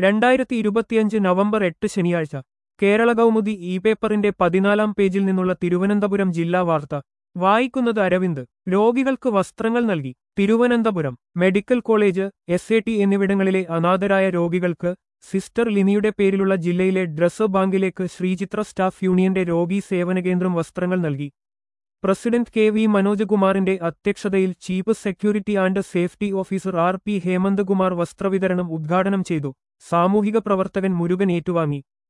രണ്ടായിരത്തി ഇരുപത്തിയഞ്ച് നവംബർ എട്ട് ശനിയാഴ്ച കേരള കൗമുദി ഇ പേപ്പറിന്റെ പതിനാലാം പേജിൽ നിന്നുള്ള തിരുവനന്തപുരം ജില്ലാ വാർത്ത വായിക്കുന്നത് അരവിന്ദ് രോഗികൾക്ക് വസ്ത്രങ്ങൾ നൽകി Thiruvananthapuram medical college S A T എന്നിവിടങ്ങളിലെ അനാഥരായ രോഗികൾക്ക് സിസ്റ്റർ ലിനിയുടെ പേരിലുള്ള ജില്ലയിലെ ഡ്രസ് ബാങ്കിലേക്ക് ശ്രീചിത്ര സ്റ്റാഫ് യൂണിയന്റെ രോഗി സേവന കേന്ദ്രം വസ്ത്രങ്ങൾ നൽകി പ്രസിഡന്റ് കെ വി മനോജ്കുമാറിന്റെ അധ്യക്ഷതയിൽ chief security and safety officer R P Hemant Kumar വസ്ത്രവിതരണം ഉദ്ഘാടനം ചെയ്തു സാമൂഹിക പ്രവർത്തകൻ മുരുകൻ ഏറ്റുവാങ്ങി